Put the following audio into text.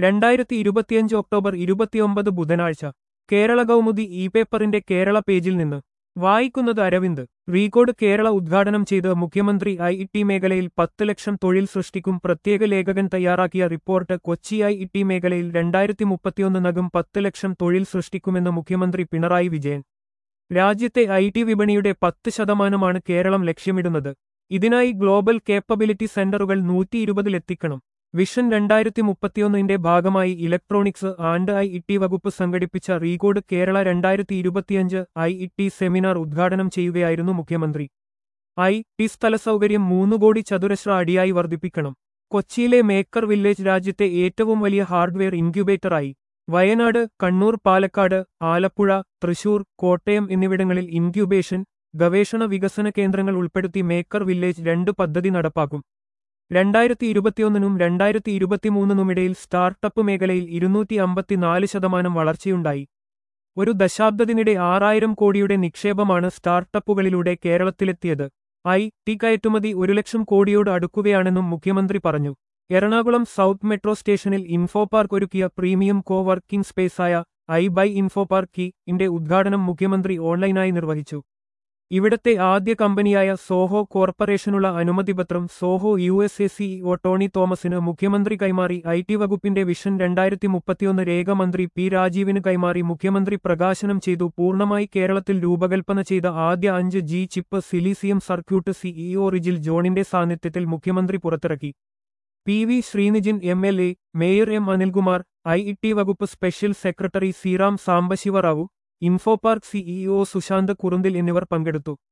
രണ്ടായിരത്തി ഇരുപത്തിയഞ്ച് ഒക്ടോബർ ഇരുപത്തിയൊമ്പത് ബുധനാഴ്ച കേരള കൗമുദി ഇ പേപ്പറിന്റെ കേരള പേജിൽ നിന്ന് വായിക്കുന്നത് അരവിന്ദ് റീകോഡ് കേരള ഉദ്ഘാടനം ചെയ്ത് മുഖ്യമന്ത്രി ഐ ഇ ടി മേഖലയിൽ പത്ത് ലക്ഷം തൊഴിൽ സൃഷ്ടിക്കും പ്രത്യേക ലേഖകൻ തയ്യാറാക്കിയ report Kochi I E T മേഖലയിൽ രണ്ടായിരത്തി മുപ്പത്തിയൊന്നിനകം പത്ത് ലക്ഷം തൊഴിൽ സൃഷ്ടിക്കുമെന്ന് മുഖ്യമന്ത്രി പിണറായി വിജയൻ രാജ്യത്തെ ഐ ടി വിപണിയുടെ പത്ത് ശതമാനമാണ് കേരളം ലക്ഷ്യമിടുന്നത് ഇതിനായി ഗ്ലോബൽ കേപ്പബിലിറ്റി സെന്ററുകൾ നൂറ്റി ഇരുപതിലെത്തിക്കണം വിഷൻ രണ്ടായിരത്തി മുപ്പത്തിയൊന്നിന്റെ ഭാഗമായി electronics and I E T വകുപ്പ് സംഘടിപ്പിച്ച റീകോഡ് കേരള രണ്ടായിരത്തി ഇരുപത്തിയഞ്ച് ഐ ഇ ടി സെമിനാർ ഉദ്ഘാടനം ചെയ്യുകയായിരുന്നു മുഖ്യമന്ത്രി ഐ ടി സ്ഥലസൗകര്യം മൂന്ന് കോടി ചതുരശ്ര അടിയായി വർദ്ധിപ്പിക്കണം കൊച്ചിയിലെ മേക്കർ വില്ലേജ് രാജ്യത്തെ ഏറ്റവും വലിയ ഹാർഡ്വെയർ ഇൻക്യുബേറ്ററായി വയനാട് കണ്ണൂർ പാലക്കാട് ആലപ്പുഴ തൃശൂർ കോട്ടയം എന്നിവിടങ്ങളിൽ ഇൻക്യുബേഷൻ ഗവേഷണ വികസന കേന്ദ്രങ്ങൾ ഉൾപ്പെടുത്തി മേക്കർ വില്ലേജ് രണ്ട് പദ്ധതി നടപ്പാക്കും രണ്ടായിരത്തി ഇരുപത്തിയൊന്നിനും രണ്ടായിരത്തി ഇരുപത്തിമൂന്നിനുമിടയിൽ സ്റ്റാർട്ടപ്പ് മേഖലയിൽ ഇരുന്നൂറ്റി അമ്പത്തിനാല് ശതമാനം വളർച്ചയുണ്ടായി ഒരു ദശാബ്ദത്തിനിടെ ആറായിരം കോടിയുടെ നിക്ഷേപമാണ് സ്റ്റാർട്ടപ്പുകളിലൂടെ കേരളത്തിലെത്തിയത് ഐ ടി കയറ്റുമതി ഒരു ലക്ഷം കോടിയോട് അടുക്കുകയാണെന്നും മുഖ്യമന്ത്രി പറഞ്ഞു എറണാകുളം സൗത്ത് മെട്രോ സ്റ്റേഷനിൽ ഇൻഫോ പാർക്ക് ഒരുക്കിയ പ്രീമിയം കോ വർക്കിംഗ് സ്പേസായ ഐ ബൈ ഇൻഫോ പാർക്ക് ഇന്റെ ഉദ്ഘാടനം മുഖ്യമന്ത്രി ഓൺലൈനായി നിർവഹിച്ചു ഇവിടത്തെ ആദ്യ കമ്പനിയായ സോഹോ കോർപ്പറേഷനുള്ള അനുമതിപത്രം Zoho U S A CEO Tony തോമസിന് മുഖ്യമന്ത്രി കൈമാറി ഐ ടി വകുപ്പിന്റെ വിഷൻ രണ്ടായിരത്തി മുപ്പത്തിയൊന്ന് രേഖ മന്ത്രി പി രാജീവിന് കൈമാറി മുഖ്യമന്ത്രി പ്രകാശനം ചെയ്തു പൂർണ്ണമായി കേരളത്തിൽ രൂപകൽപ്പന ചെയ്ത ആദ്യ അഞ്ച് G chip Siliceum circuit CEO Rijil ജോണിന്റെ സാന്നിധ്യത്തിൽ മുഖ്യമന്ത്രി പുറത്തിറക്കി P V Sreenijin M L A mayor M Anilkumar I E T വകുപ്പ് special secretary Seeram Sambasiva Rao Infopark CEO Sushanth Kurunthil എന്നിവർ പങ്കെടുത്തു